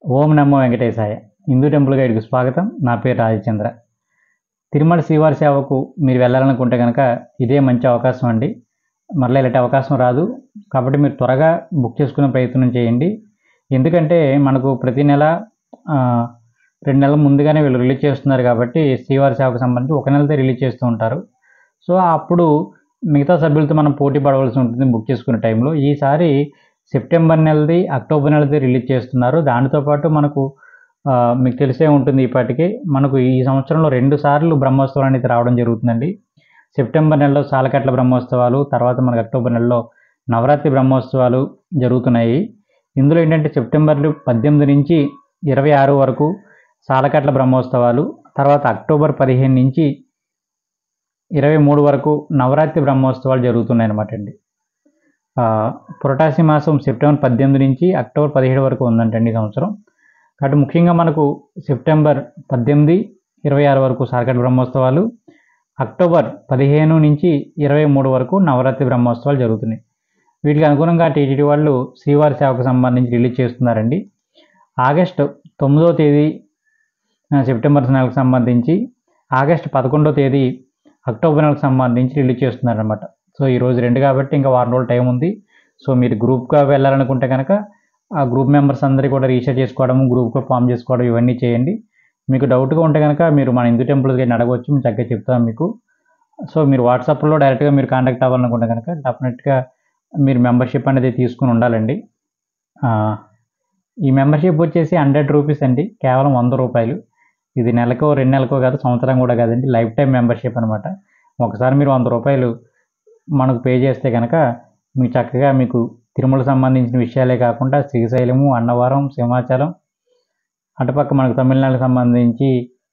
ఓం నమో వెంకటేశాయ హిందూ టెంపుల్ గైడ్కి స్వాగతం నా పేరు రాజచంద్ర తిరుమల శ్రీవారి సేవకు మీరు వెళ్ళాలనుకుంటే కనుక ఇదే మంచి అవకాశం అండి మరలా ఇలాంటి అవకాశం రాదు కాబట్టి మీరు త్వరగా బుక్ చేసుకునే ప్రయత్నం చేయండి ఎందుకంటే మనకు ప్రతి నెల ఆ, రెండు నెలల ముందుగానే వీళ్ళు రిలీజ్ చేస్తున్నారు కాబట్టి శ్రీవారి సేవకు సంబంధించి ఒక నెలతో రిలీజ్ చేస్తూ ఉంటారు సో అప్పుడు మిగతా సభ్యులతో మనం పోటీ పడవలసి ఉంటుంది బుక్ చేసుకునే టైంలో ఈసారి సెప్టెంబర్ నెలది అక్టోబర్ నెలది రిలీజ్ చేస్తున్నారు దానితో పాటు మనకు ఆ, మీకు తెలిసే ఉంటుంది ఇప్పటికే మనకు ఈ సంవత్సరంలో రెండు సార్లు బ్రహ్మోత్సవాలు అనేది రావడం జరుగుతుందండి సెప్టెంబర్ నెలలో సాలకట్ల బ్రహ్మోత్సవాలు తర్వాత మనకు అక్టోబర్ నెలలో నవరాత్రి బ్రహ్మోత్సవాలు జరుగుతున్నాయి ఇందులో ఏంటంటే సెప్టెంబర్ పద్దెనిమిది నుంచి ఇరవై ఆరు వరకు సాలకట్ల బ్రహ్మోత్సవాలు తర్వాత అక్టోబర్ పదిహేను నుంచి ఇరవై మూడు వరకు నవరాత్రి బ్రహ్మోత్సవాలు జరుగుతున్నాయి అన్నమాట అండి ఆ, పురటాసి మాసం సెప్టెంబర్ పద్దెనిమిది నుంచి అక్టోబర్ పదిహేడు వరకు ఉందంటండి ఈ సంవత్సరం కాబట్టి ముఖ్యంగా మనకు సెప్టెంబర్ పద్దెనిమిది ఇరవై ఆరు వరకు సారకట్ బ్రహ్మోత్సవాలు అక్టోబర్ పదిహేను నుంచి ఇరవై మూడు వరకు నవరాత్రి బ్రహ్మోత్సవాలు జరుగుతున్నాయి వీటికి అనుగుణంగా టీటీడీ వాళ్ళు శ్రీవారి సేవకు సంబంధించి రిలీజ్ చేస్తున్నారండి ఆగస్టు తొమ్మిదో తేదీ ఆ, సెప్టెంబర్ నెలకు సంబంధించి ఆగస్టు పదకొండో తేదీ అక్టోబర్ నెలకు సంబంధించి రిలీజ్ చేస్తున్నారనమాట సో ఈ రోజు రెండు కాబట్టి ఇంకా వారం రోజులు టైం ఉంది సో మీరు గ్రూప్గా వెళ్ళాలనుకుంటే కనుక ఆ గ్రూప్ మెంబర్స్ అందరికీ కూడా రీసెర్చ్ చేసుకోవడం గ్రూప్గా ఫామ్ చేసుకోవడం ఇవన్నీ చేయండి మీకు డౌట్గా ఉంటే కనుక మీరు మన హిందూ టెంపుల్స్కి అడగవచ్చు మేము చక్కగా చెప్తాం మీకు సో మీరు వాట్సాప్లో డైరెక్ట్గా మీరు కాంటాక్ట్ అవ్వాలనుకుంటే కనుక డెఫినెట్గా మీరు మెంబర్షిప్ అనేది తీసుకుని ఉండాలండి ఆ, ఈ మెంబర్షిప్ వచ్చేసి హండ్రెడ్ రూపీస్ అండి కేవలం వంద రూపాయలు ఇది నెలకో రెండు నెలకో కాదు సంవత్సరం కూడా కాదండి లైఫ్ టైం మెంబర్షిప్ అనమాట ఒకసారి మీరు వంద రూపాయలు మనకు పే చేస్తే కనుక మీకు చక్కగా మీకు తిరుమలకు సంబంధించిన విషయాలే కాకుండా శ్రీశైలము అన్నవరం సింహాచలం అటుపక్క మనకు తమిళనాడుకు సంబంధించి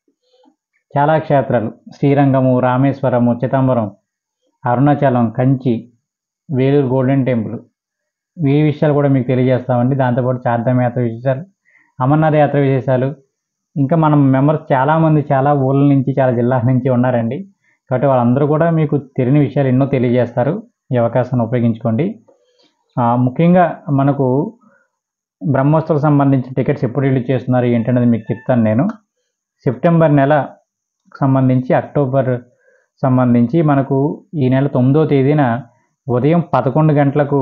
చాలా క్షేత్రాలు శ్రీరంగము రామేశ్వరము చిదంబరం అరుణాచలం కంచి వేలూరు గోల్డెన్ టెంపుల్ ఈ విషయాలు కూడా మీకు తెలియజేస్తామండి దాంతోపాటు చార్ధామ యాత్ర విశేషాలు అమర్నాథ్ యాత్ర విశేషాలు ఇంకా మనం మెంబర్స్ చాలామంది చాలా ఊళ్ళ నుంచి చాలా జిల్లాల నుంచి ఉన్నారండి కాబట్టి వాళ్ళందరూ కూడా మీకు తెలియని విషయాలు ఎన్నో తెలియజేస్తారు ఈ అవకాశాన్ని ఉపయోగించుకోండి ఆ, ముఖ్యంగా మనకు బ్రహ్మోత్సవం సంబంధించిన టికెట్స్ ఎప్పుడు రిలీజ్ చేస్తున్నారు ఏంటనేది మీకు చెప్తాను నేను సెప్టెంబర్ నెల సంబంధించి అక్టోబర్ సంబంధించి మనకు ఈ నెల తొమ్మిదో తేదీన ఉదయం పదకొండు గంటలకు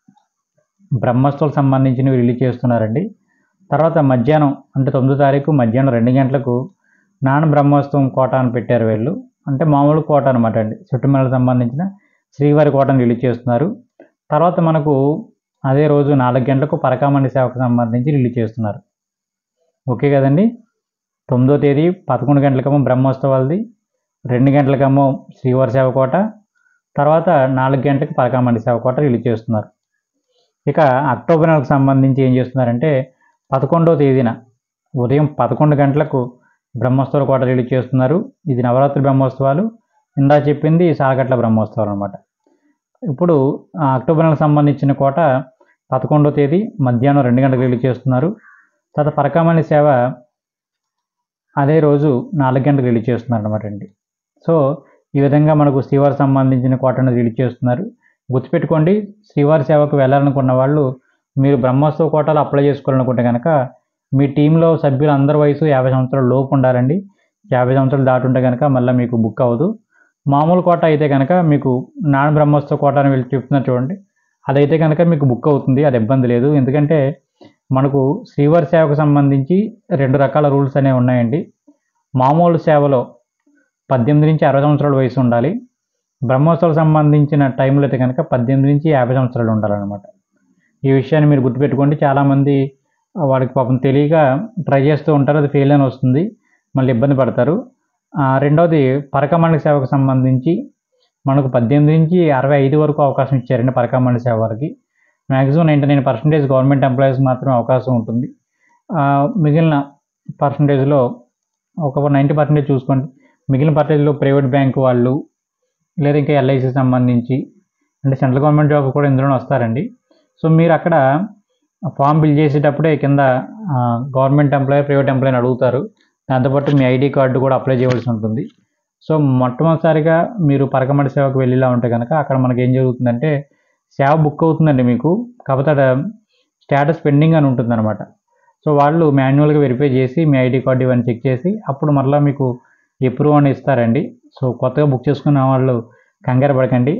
బ్రహ్మోత్సవం సంబంధించినవి రిలీజ్ చేస్తున్నారండి తర్వాత మధ్యాహ్నం అంటే తొమ్మిదో తారీఖు మధ్యాహ్నం రెండు గంటలకు నాన బ్రహ్మోత్సవం కోట అని పెట్టారు వీళ్ళు అంటే మామూలు కోట అనమాట అండి సెప్టెంబర్ నెలకు సంబంధించిన శ్రీవారి కోటను రిలీజ్ చేస్తున్నారు తర్వాత మనకు అదే రోజు నాలుగు గంటలకు పరకామణి సేవకు సంబంధించి రిలీజ్ చేస్తున్నారు ఓకే కదండి తొమ్మిదో తేదీ పదకొండు గంటలకేమో బ్రహ్మోత్సవాలది రెండు గంటలకేమో శ్రీవారి సేవ కోట తర్వాత నాలుగు గంటలకు పరకామణి సేవ కోట రిలీజ్ చేస్తున్నారు ఇక అక్టోబర్ నెలకు సంబంధించి ఏం చేస్తున్నారంటే పదకొండవ తేదీన ఉదయం పదకొండు గంటలకు బ్రహ్మోత్సవాల కోట రిలీజ్ చేస్తున్నారు ఇది నవరాత్రి బ్రహ్మోత్సవాలు ఇందా చెప్పింది సాగట్ల బ్రహ్మోత్సవాలు అనమాట ఇప్పుడు ఆ అక్టోబర్ నెలకు సంబంధించిన కోట పదకొండవ తేదీ మధ్యాహ్నం రెండు గంటలకు రిలీజ్ చేస్తున్నారు తర్వాత పరకామణి సేవ అదే రోజు నాలుగు గంటలకు రిలీజ్ చేస్తున్నారు అనమాట అండి సో ఈ విధంగా మనకు శ్రీవారి సంబంధించిన కోటను రిలీజ్ చేస్తున్నారు గుర్తుపెట్టుకోండి శ్రీవారి సేవకు వెళ్ళాలనుకున్న వాళ్ళు మీరు బ్రహ్మోత్సవ కోటాలు అప్లై చేసుకోవాలనుకుంటే కనుక మీ టీంలో సభ్యులు అందరి వయసు యాభై సంవత్సరాల లోపు ఉండాలండి యాభై సంవత్సరాలు దాటుంటే కనుక మళ్ళీ మీకు బుక్ అవ్వదు మామూలు కోట అయితే కనుక మీకు నాన్ బ్రహ్మోత్సవ కోట అని వీళ్ళు చెప్తున్నారు చూడండి అదైతే కనుక మీకు బుక్ అవుతుంది అది ఇబ్బంది లేదు ఎందుకంటే మనకు శ్రీవారి సేవకు సంబంధించి రెండు రకాల రూల్స్ అనేవి ఉన్నాయండి మామూలు సేవలో పద్దెనిమిది నుంచి అరవై సంవత్సరాల వయసు ఉండాలి బ్రహ్మోత్సవాలకు సంబంధించిన టైంలో అయితే కనుక పద్దెనిమిది నుంచి యాభై సంవత్సరాలు ఉండాలన్నమాట ఈ విషయాన్ని మీరు గుర్తుపెట్టుకోండి చాలామంది వాడికి పాపం తెలియక ట్రై చేస్తూ ఉంటారు అది ఫెయిల్ అని వస్తుంది మళ్ళీ ఇబ్బంది పడతారు ఆ, రెండవది పరకమండలి సేవకు సంబంధించి మనకు పద్దెనిమిది నుంచి అరవై ఐదు వరకు అవకాశం ఇచ్చారండి పరకమండలి సేవ వారికి maximum ninety nine percentage government employees మాత్రమే అవకాశం ఉంటుంది ఆ, మిగిలిన పర్సంటేజ్లో ఒక నైంటీ పర్సెంటేజ్ చూసుకోండి మిగిలిన పర్సెంటేజ్లో ప్రైవేట్ బ్యాంక్ వాళ్ళు లేదా ఇంకా ఎల్ఐసి సంబంధించి అంటే సెంట్రల్ గవర్నమెంట్ జాబ్ కూడా ఇందులోనే వస్తారండి సో మీరు అక్కడ ఫామ్ ఫిల్ చేసేటప్పుడే కింద గవర్నమెంట్ ఎంప్లాయీ ప్రైవేట్ ఎంప్లాయీని అడుగుతారు దాంతోపాటు మీ ఐడి కార్డు కూడా అప్లై చేయవలసి ఉంటుంది సో మొట్టమొదటిసారిగా మీరు పరకమడి సేవకు వెళ్ళేలా ఉంటే కనుక అక్కడ మనకి ఏం జరుగుతుందంటే సేవ బుక్ అవుతుందండి మీకు కాకపోతే అక్కడ స్టేటస్ పెండింగ్ అని ఉంటుందన్నమాట సో సో వాళ్ళు మాన్యువల్గా వెరిఫై చేసి మీ ఐడి కార్డు ఇవన్నీ చెక్ చేసి అప్పుడు మరలా మీకు ఎప్రూవ్ అని ఇస్తారండి సో కొత్తగా బుక్ చేసుకున్న వాళ్ళు కంగారు పడకండి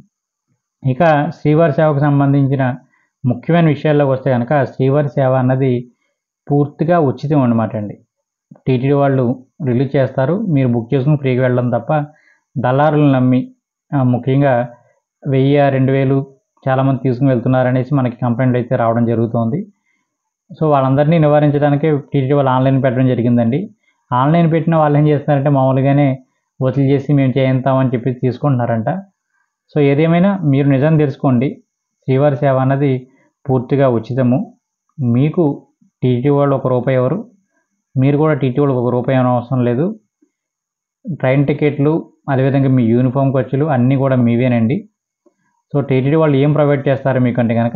ఇక శ్రీవారి సేవకు సంబంధించిన ముఖ్యమైన విషయాల్లోకి వస్తే కనుక శ్రీవారి సేవ అన్నది పూర్తిగా ఉచితం అన్నమాట అండి టీటీడీ వాళ్ళు రిలీజ్ చేస్తారు మీరు బుక్ చేసుకుని ఫ్రీగా వెళ్ళడం తప్ప దళారులను నమ్మి ఆ, ముఖ్యంగా వెయ్యి రెండు వేలు చాలామంది తీసుకుని వెళ్తున్నారనేసి మనకి కంప్లైంట్ అయితే రావడం జరుగుతుంది సో వాళ్ళందరినీ నివారించడానికి టీటీడీ వాళ్ళు ఆన్లైన్ పెట్టడం జరిగిందండి ఆన్లైన్ పెట్టిన వాళ్ళు ఏం చేస్తున్నారంటే మామూలుగానే వసూలు చేసి మేము చేయిస్తామని చెప్పి తీసుకుంటున్నారంట సో ఏదేమైనా మీరు నిజం తెలుసుకోండి శ్రీవారి సేవ అన్నది పూర్తిగా ఉచితము మీకు టీటీ వాళ్ళు ఒక రూపాయి ఎవరు మీరు కూడా టీటీ వాళ్ళకి ఒక రూపాయి అనే అవసరం లేదు ట్రైన్ టికెట్లు అదేవిధంగా మీ యూనిఫామ్ ఖర్చులు అన్నీ కూడా మీవేనండి సో టీటీడీ వాళ్ళు ఏం ప్రొవైడ్ చేస్తారు మీకంటే కనుక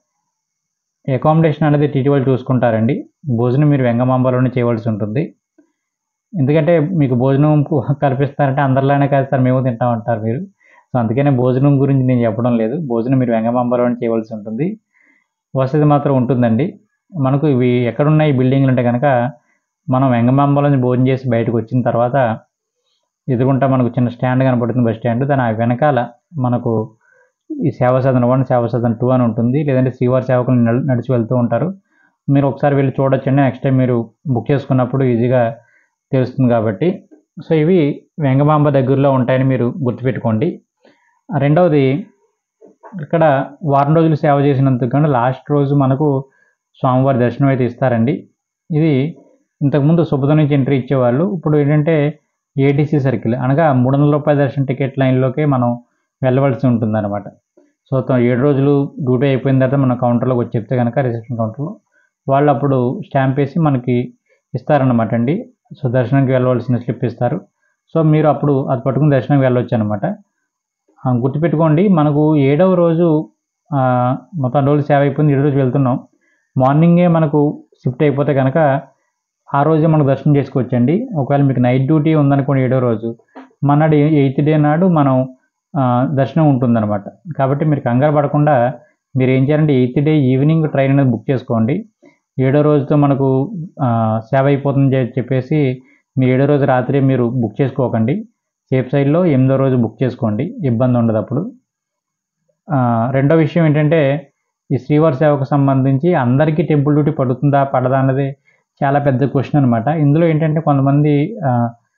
అకామిడేషన్ అనేది టీటీ వాళ్ళు చూసుకుంటారండి భోజనం మీరు వెంగమాంబలోనే చేయవలసి ఉంటుంది ఎందుకంటే మీకు భోజనం కు- కల్పిస్తారంటే అందరిలానే కాదు సార్ మేము తింటా ఉంటారు మీరు సో అందుకనే భోజనం గురించి నేను చెప్పడం లేదు భోజనం మీరు వెంగమాంబలోనే చేయవలసి ఉంటుంది వసతి మాత్రం ఉంటుందండి మనకు ఇవి ఎక్కడున్నాయి ఈ బిల్డింగ్లు అంటే కనుక మనం వెంగమాంబలో నుంచి భోజనం చేసి బయటకు వచ్చిన తర్వాత ఎదురుకుంటా మనకు చిన్న స్టాండ్ కనపడుతుంది బస్ స్టాండ్ దాని వెనకాల మనకు ఈ సేవా సదన్ వన్ సేవా సదన్ టూ అని ఉంటుంది లేదంటే శ్రీవారి సేవకులు నడు- నడిచి వెళ్తూ ఉంటారు మీరు ఒకసారి వెళ్ళి చూడొచ్చండి నెక్స్ట్ టైం మీరు బుక్ చేసుకున్నప్పుడు ఈజీగా తెలుస్తుంది కాబట్టి సో ఇవి వెంగమాంబ దగ్గరలో ఉంటాయని మీరు గుర్తుపెట్టుకోండి రెండవది ఇక్కడ వారం రోజులు సేవ చేసినందుకు కానీ లాస్ట్ రోజు మనకు స్వామివారి దర్శనం అయితే ఇస్తారండి ఇది ఇంతకుముందు శుభదం నుంచి ఎంట్రీ ఇచ్చేవాళ్ళు ఇప్పుడు ఏంటంటే ఏటీసీ సర్కిల్ అనగా మూడు వందల రూపాయల దర్శన టికెట్ లైన్లోకే మనం వెళ్ళవలసి ఉంటుందన్నమాట సో త- ఏడు రోజులు డ్యూటీ అయిపోయిన తర్వాత మన కౌంటర్లోకి వచ్చి చెప్తే కనుక రిసెప్షన్ కౌంటర్లో వాళ్ళు అప్పుడు స్టాంప్ వేసి మనకి ఇస్తారన్నమాట అండి సో దర్శనానికి వెళ్ళవలసిన స్లిప్ ఇస్తారు సో మీరు అప్పుడు అది పట్టుకుని దర్శనానికి వెళ్ళొచ్చు అనమాట గుర్తుపెట్టుకోండి మనకు ఏడవ రోజు ఆ, మొత్తం రోజులు సేవ అయిపోయింది ఏడు రోజు వెళ్తున్నాం మార్నింగే మనకు షిఫ్ట్ అయిపోతే కనుక ఆ రోజే మనకు దర్శనం చేసుకోవచ్చండి ఒకవేళ మీకు నైట్ డ్యూటీ ఉందనుకోండి ఏడో రోజు మన్నాడు ఎయిత్ డే నాడు మనం ఆ, దర్శనం ఉంటుందన్నమాట కాబట్టి మీరు కంగారు పడకుండా మీరు ఏం చేయాలంటే ఎయిత్ డే ఈవినింగ్ ట్రైన్ అనేది బుక్ చేసుకోండి ఏడో రోజుతో మనకు ఆ, సేవ అయిపోతుంది చె- చెప్పేసి మీరు ఏడో రోజు రాత్రి మీరు బుక్ చేసుకోకండి సేఫ్ సైడ్లో ఎనిమిదో రోజు బుక్ చేసుకోండి ఇబ్బంది ఉండదు అప్పుడు ఆ, రెండో విషయం ఏంటంటే ఈ శ్రీవారి సేవకు సంబంధించి అందరికీ టెంపుల్ డ్యూటీ పడుతుందా పడదా అన్నది చాలా పెద్ద క్వశ్చన్ అనమాట ఇందులో ఏంటంటే కొంతమంది ఆ,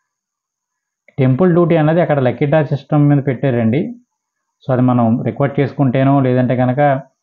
టెంపుల్ డ్యూటీ అన్నది అక్కడ లక్కీ డ్రా సిస్టమ్ మీద పెట్టారండి సో అది మనం రిక్వెస్ట్ చేసుకుంటేనో లేదంటే కనుక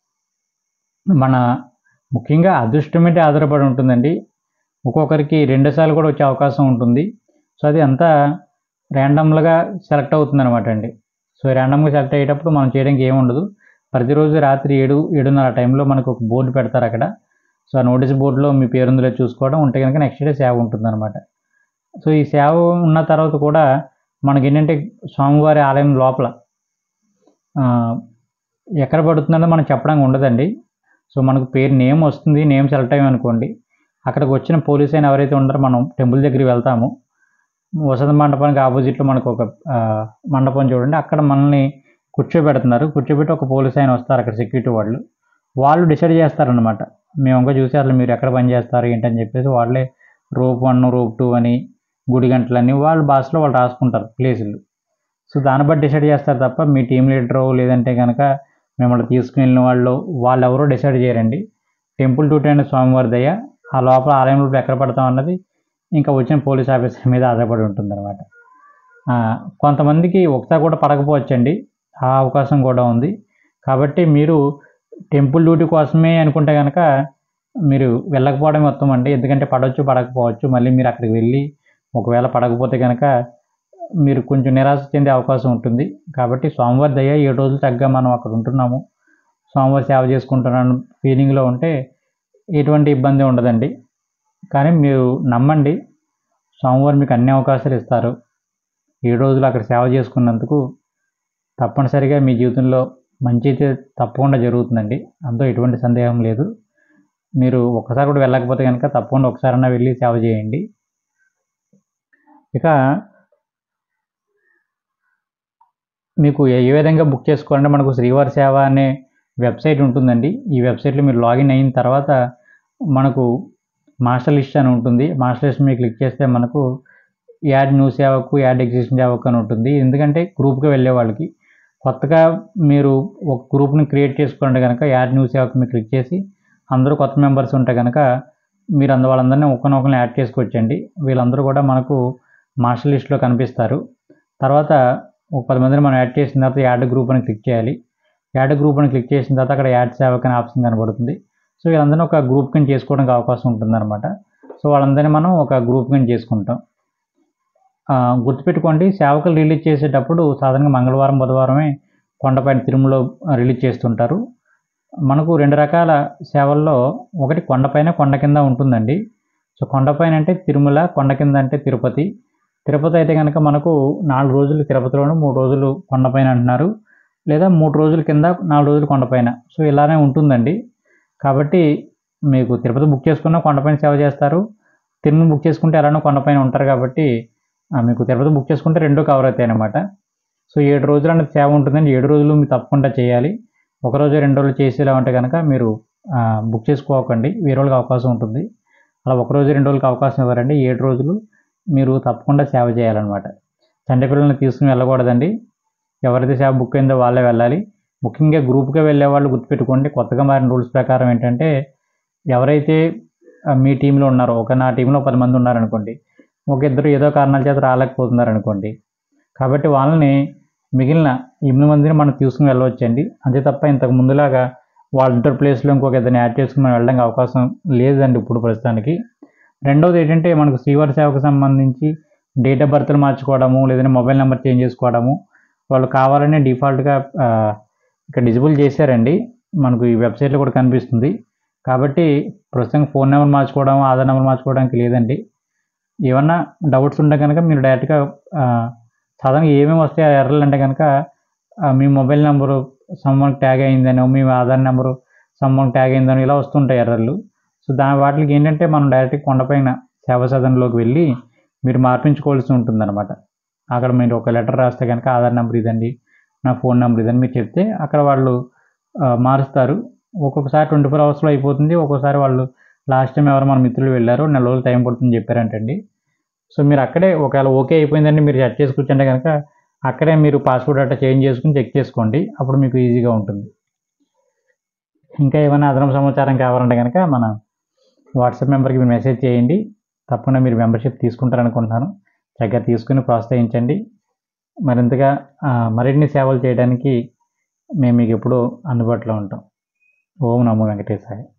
మన ముఖ్యంగా అదృష్టం మీద ఆధారపడి ఉంటుందండి ఒక్కొక్కరికి రెండుసార్లు కూడా వచ్చే అవకాశం ఉంటుంది సో అది అంతా ర్యాండమ్లుగా సెలెక్ట్ అవుతుంది అనమాట అండి సో ర్యాండమ్గా సెలెక్ట్ అయ్యేటప్పుడు మనం చేయడానికి ఏమి ఉండదు ప్రతిరోజు రాత్రి ఏడు ఏడున్నర టైంలో మనకు ఒక బోర్డు పెడతారు అక్కడ సో ఆ నోటీస్ బోర్డులో మీ పేరు ఉందో లేదో చూసుకోవడం ఉంటే కనుక నెక్స్ట్ డే సేవ ఉంటుందన్నమాట సో ఈ సేవ ఉన్న తర్వాత కూడా మనకి ఏంటంటే స్వామివారి ఆలయం లోపల ఆ, ఎక్కడ పడుతుందో మనం చెప్పడానికి ఉండదండి సో మనకు పేరు నేమ్ వస్తుంది నేమ్ సెలెక్ట్ అయ్యామనుకోండి అక్కడికి వచ్చిన పోలీస్ అయిన ఎవరైతే ఉన్నారో మనం టెంపుల్ దగ్గరికి వెళ్తాము వసంత మండపానికి ఆపోజిట్లో మనకు ఒక ఆ, మండపం చూడండి అక్కడ మనల్ని కూర్చోబెడుతున్నారు కూర్చోబెట్టి ఒక పోలీస్ ఆయన వస్తారు అక్కడ సెక్యూరిటీ వాళ్ళు వాళ్ళు డిసైడ్ చేస్తారనమాట మేము ఇంకా చూసి అసలు మీరు ఎక్కడ పని చేస్తారు ఏంటని చెప్పేసి వాళ్ళే రోప్ వన్ రోప్ టూ అని గుడి గంటలని వాళ్ళ భాషలో వాళ్ళు రాసుకుంటారు ప్లేసులు సో దాన్ని బట్టి డిసైడ్ చేస్తారు తప్ప మీ టీం లీడరు లేదంటే కనుక మిమ్మల్ని తీసుకువెళ్ళిన వాళ్ళు వాళ్ళు ఎవరో డిసైడ్ చేయరండి టెంపుల్ డ్యూటీ అనే స్వామివారి దయ ఆ లోపల ఆలయం లోపల ఎక్కడ పడతాం అన్నది ఇంకా వచ్చిన పోలీస్ ఆఫీసర్ మీద ఆధారపడి ఉంటుందన్నమాట ఆ, కొంతమందికి ఒకసారి కూడా పడకపోవచ్చండి ఆ అవకాశం కూడా ఉంది కాబట్టి మీరు టెంపుల్ డ్యూటీ కోసమే అనుకుంటే కనుక మీరు వెళ్ళకపోవడం మొత్తం అండి ఎందుకంటే పడవచ్చు పడకపోవచ్చు మళ్ళీ మీరు అక్కడికి వెళ్ళి ఒకవేళ పడకపోతే కనుక మీరు కొంచెం నిరాశ చెందే అవకాశం ఉంటుంది కాబట్టి స్వామివారి దయ ఏడు రోజులు తగ్గ మనం అక్కడ ఉంటున్నాము స్వామివారి సేవ చేసుకుంటున్నాను ఫీలింగ్లో ఉంటే ఎటువంటి ఇబ్బంది ఉండదండి కానీ మీరు నమ్మండి స్వామివారు మీకు అన్ని అవకాశాలు ఇస్తారు ఏడు రోజులు అక్కడ సేవ చేసుకున్నందుకు తప్పనిసరిగా మీ జీవితంలో మంచి అయితే తప్పకుండా జరుగుతుందండి అందులో ఎటువంటి సందేహం లేదు మీరు ఒక్కసారి కూడా వెళ్ళకపోతే కనుక తప్పకుండా ఒకసారైనా వెళ్ళి సేవ చేయండి ఇక మీకు ఏ ఏ విధంగా బుక్ చేసుకోవాలంటే మనకు శ్రీవారి సేవ అనే వెబ్సైట్ ఉంటుందండి ఈ వెబ్సైట్లో మీరు లాగిన్ అయిన తర్వాత మనకు మాస్టర్ లిస్ట్ అని ఉంటుంది మాస్టర్ లిస్ట్ మీద క్లిక్ చేస్తే మనకు యాడ్ న్యూ సేవకు యాడ్ ఎగ్జిస్టింగ్ సేవకు అని ఉంటుంది ఎందుకంటే గ్రూప్కి వెళ్ళే వాళ్ళకి కొత్తగా మీరు ఒక గ్రూప్ని క్రియేట్ చేసుకుంటే కనుక యాడ్ న్యూ సేవకు మీరు క్లిక్ చేసి అందరూ కొత్త మెంబర్స్ ఉంటే కనుక మీరు అందు వాళ్ళందరినీ ఒకరినొకరిని యాడ్ చేసుకొచ్చండి వీళ్ళందరూ కూడా మనకు మాస్టర్ లిస్ట్లో కనిపిస్తారు తర్వాత ఒక పది మందిని మనం యాడ్ చేసిన తర్వాత యాడ్ గ్రూప్ అని క్లిక్ చేయాలి యాడ్ గ్రూప్ అని క్లిక్ చేసిన తర్వాత అక్కడ యాడ్ సేవక్ అనే ఆప్షన్ కనబడుతుంది సో వీళ్ళందరినీ ఒక గ్రూప్ కింద చేసుకోవడానికి అవకాశం ఉంటుందన్నమాట సో వాళ్ళందరినీ మనం ఒక గ్రూప్ కింద చేసుకుంటాం ఆ, గుర్తుపెట్టుకోండి సేవకులు రిలీజ్ చేసేటప్పుడు సాధారణంగా మంగళవారం బుధవారమే కొండపైన తిరుమలలో రిలీజ్ చేస్తుంటారు మనకు రెండు రకాల సేవల్లో ఒకటి కొండపైన కొండ కింద ఉంటుందండి సో కొండపైన అంటే తిరుమల కొండ కింద అంటే తిరుపతి తిరుపతి అయితే కనుక మనకు నాలుగు రోజులు తిరుపతిలోను మూడు రోజులు కొండపైన అంటున్నారు లేదా మూడు రోజుల కింద నాలుగు రోజులు కొండపైన సో ఇలానే ఉంటుందండి కాబట్టి మీకు తిరుపతి బుక్ చేసుకున్న కొండపైన సేవ చేస్తారు తిరుమల బుక్ చేసుకుంటే ఎలానో కొండపైన ఉంటారు కాబట్టి ఆ, మీకు తిరుపతి బుక్ చేసుకుంటే రెండు కవర్ అవుతాయి అన్నమాట సో ఏడు రోజులు అనేది సేవ ఉంటుందండి ఏడు రోజులు మీరు తప్పకుండా చేయాలి ఒక రోజు రెండు రోజులు చేసేలా ఉంటే కనుక మీరు ఆ, బుక్ చేసుకోకండి వేరే వాళ్ళకి అవకాశం ఉంటుంది అలా ఒక రోజు రెండు రోజులకి అవకాశం ఇవ్వరండి ఏడు రోజులు మీరు తప్పకుండా సేవ చేయాలన్నమాట చంటి పిల్లల్ని తీసుకుని వెళ్ళకూడదండి ఎవరైతే సేవ బుక్ అయిందో వాళ్ళే వెళ్ళాలి ముఖ్యంగా గ్రూప్గా వెళ్ళే వాళ్ళు గుర్తుపెట్టుకోండి కొత్తగా మారిన రూల్స్ ప్రకారం ఏంటంటే ఎవరైతే ఆ, మీ టీంలో ఉన్నారో ఒక నా టీంలో పది మంది ఉన్నారనుకోండి ఒక ఇద్దరు ఏదో కారణాల చేత రాలేకపోతున్నారు అనుకోండి కాబట్టి వాళ్ళని మిగిలిన ఎనిమిది మందిని మనం తీసుకుని వెళ్ళవచ్చండి అంతే తప్ప ఇంతకు ముందులాగా వాళ్ళిద్దరు ప్లేస్లో ఇంకొక ఇద్దరిని యాడ్ చేసుకుని మనం వెళ్ళడానికి అవకాశం లేదండి ఇప్పుడు ప్రస్తుతానికి రెండవది ఏంటంటే మనకు శ్రీవారి సేవకు సంబంధించి డేట్ ఆఫ్ బర్త్లు మార్చుకోవడము లేదంటే మొబైల్ నెంబర్ చేంజ్ చేసుకోవడము వాళ్ళు కావాలని డిఫాల్ట్గా ఇక్కడ డిజిబుల్ చేశారండి మనకు ఈ వెబ్సైట్లో కూడా కనిపిస్తుంది కాబట్టి ప్రస్తుతం ఫోన్ నెంబర్ మార్చుకోవడం ఆధార్ నెంబర్ మార్చుకోవడానికి లేదండి ఏమన్నా డౌట్స్ ఉంటే కనుక మీరు డైరెక్ట్గా ఆ, సాధారణంగా ఏమేమి వస్తాయి ఆ ఎర్రలు అంటే కనుక ఆ, మీ మొబైల్ నెంబరు సమ్మన్ ట్యాగ్ అయిందని మీ ఆధార్ నెంబరు సమ్మన్ ట్యాగ్ అయిందని ఇలా వస్తుంటాయి ఎర్రలు సో దాని వాటికి ఏంటంటే మనం డైరెక్ట్ కొండపైన సేవ సదన్లోకి వెళ్ళి మీరు మార్పించుకోవాల్సి ఉంటుందన్నమాట అక్కడ మీరు ఒక లెటర్ రాస్తే కనుక ఆధార్ నెంబర్ ఇదండి నా ఫోన్ నెంబర్ ఇదని మీరు చెప్తే అక్కడ వాళ్ళు ఆ, మారుస్తారు ఒక్కొక్కసారి ట్వంటీ ఫోర్ అవర్స్లో అయిపోతుంది ఒక్కొక్కసారి వాళ్ళు లాస్ట్ టైం ఎవరు మన మిత్రులు వెళ్ళారు నెల రోజులు టైం పడుతుంది చెప్పారంటండి సో మీరు అక్కడే ఒకవేళ ఓకే అయిపోయిందండి మీరు సెట్ చేసి కూర్చుంటే కనుక అక్కడే మీరు పాస్వర్డ్ అట్లా చేంజ్ చేసుకుని చెక్ చేసుకోండి అప్పుడు మీకు ఈజీగా ఉంటుంది ఇంకా ఏమైనా అదనపు సమాచారం కావాలంటే కనుక మన వాట్సాప్ నెంబర్కి మీరు మెసేజ్ చేయండి తప్పకుండా మీరు మెంబర్షిప్ తీసుకుంటారనుకుంటున్నాను చక్కగా తీసుకుని ప్రోత్సహించండి మరింతగా ఆ, మరిన్ని సేవలు చేయడానికి మేము మీకు ఎప్పుడూ అందుబాటులో ఉంటాం ఓం నమో వెంకటేశాయ